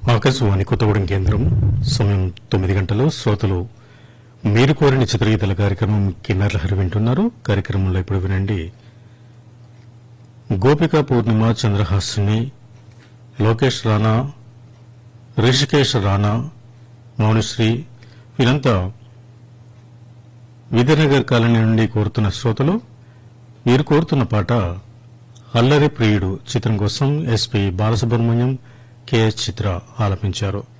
ఆకాశవాణి కొత్తగూడెం కేంద్రం సమయం తొమ్మిది గంటలు శ్రోతలు మీరు కోరిన చిత్రగీతల కార్యక్రమం కిన్నర్ లహరి వింటున్నారు కార్యక్రమంలో ఇప్పుడు వినండి గోపిక పూర్ణిమ చంద్రహాసిని లోకేష్ రాణా రిషికేష్ రాణా మౌనశ్రీ వీరంతా విద్యానగర్ కాలనీ నుండి కోరుతున్న శ్రోతలు వీరు కోరుతున్న పాట అల్లరి ప్రియుడు చిత్రం కోసం ఎస్పి బాలసుబ్రహ్మణ్యం కెఎస్ చిత్ర ఆలపించారు